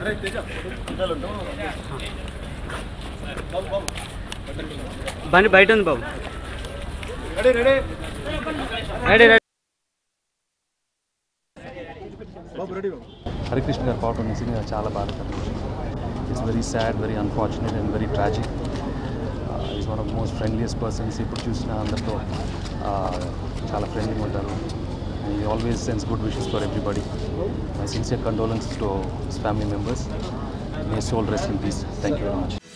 బండి బయట ఉంది బాబు రెడీ రెడీ హరికృష్ణ గారు పాట నిజంగా చాలా బాధాకరం it's very sad very unfortunate and very tragic is one of most friendliest persons ఇప్పుడు చూసిన అందరితో uh, చాలా ఫ్రెండ్లీగా ఉంటారు ఈ always sends good wishes for everybody my sincere condolences to his family members may soul rest in peace thank you very much